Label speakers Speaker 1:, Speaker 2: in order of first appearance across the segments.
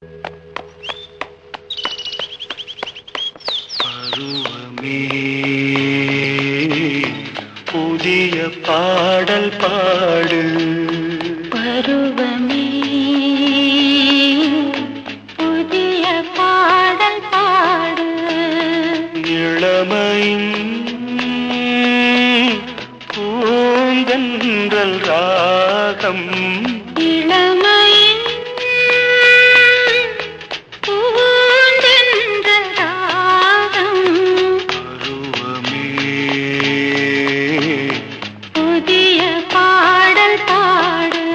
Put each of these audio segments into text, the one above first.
Speaker 1: பருவமே புதிய பாடல் பாடு
Speaker 2: பருவமே புதிய பாடல் பாடு
Speaker 1: இளமையும் பூந்தன்றல் ராகம்
Speaker 2: இளமையின் பூந்தென்ற ராகம்
Speaker 1: பருவமே
Speaker 2: புதிய பாடல் பாடு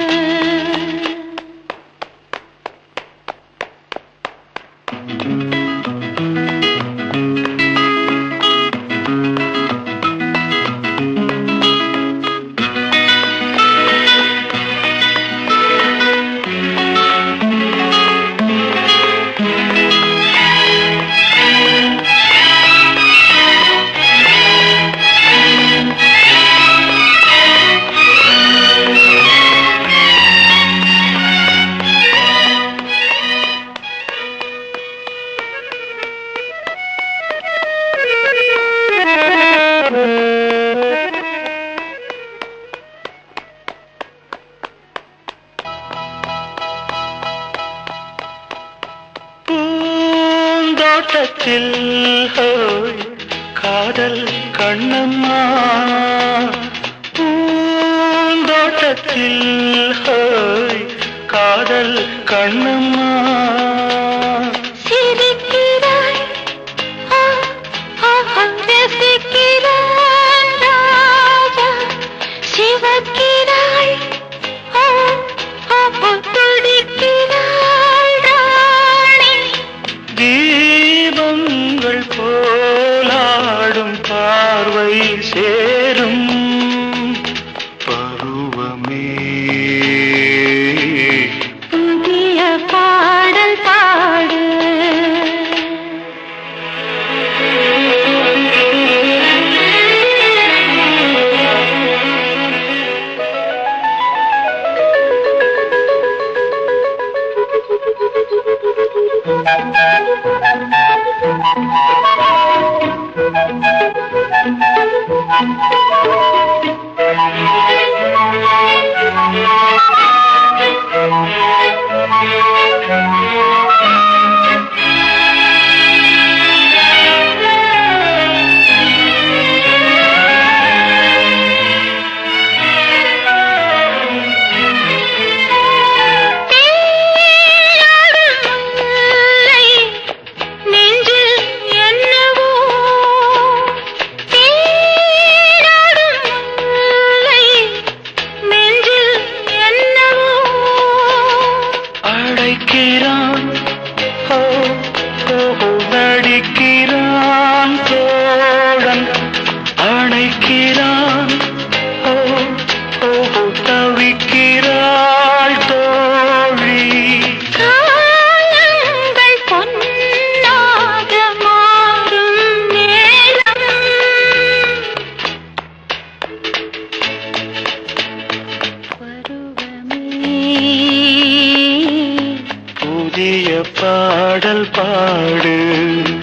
Speaker 1: பூந்தோட்டத்தில் ஹோய், காதல் கண்ணம்மா பூந்தோட்டத்தில் ஹோய், காதல் கண்ணம்மா
Speaker 2: சிரிக்கிறாய் ஆ, ஆ, ஆ, ரசிக்கிறான் ராஜா சிவக்கிறாய் ஆ, ஆ, ஆ, துடிக்கிறாள் ராணி
Speaker 1: தீபங்கள் போலாடும் பார்வை சேரும் பருவமே
Speaker 2: புதிய பாடல் பாடு தேயாடும் முல்லை நெஞ்சில் என்னவோ தேடாடும் முல்லை நெஞ்சில் என்னவோ
Speaker 1: அழைக்கிறான் ஓ ஓ, நடிக்கிறான் தோழன் அணைக்கிறான் ஓ ஓ, தவிக்கிறாள் தோழி
Speaker 2: காலங்கள் பொன்னாக மாறும் நேரம் பருவமே
Speaker 1: புதிய பாடல் பாடு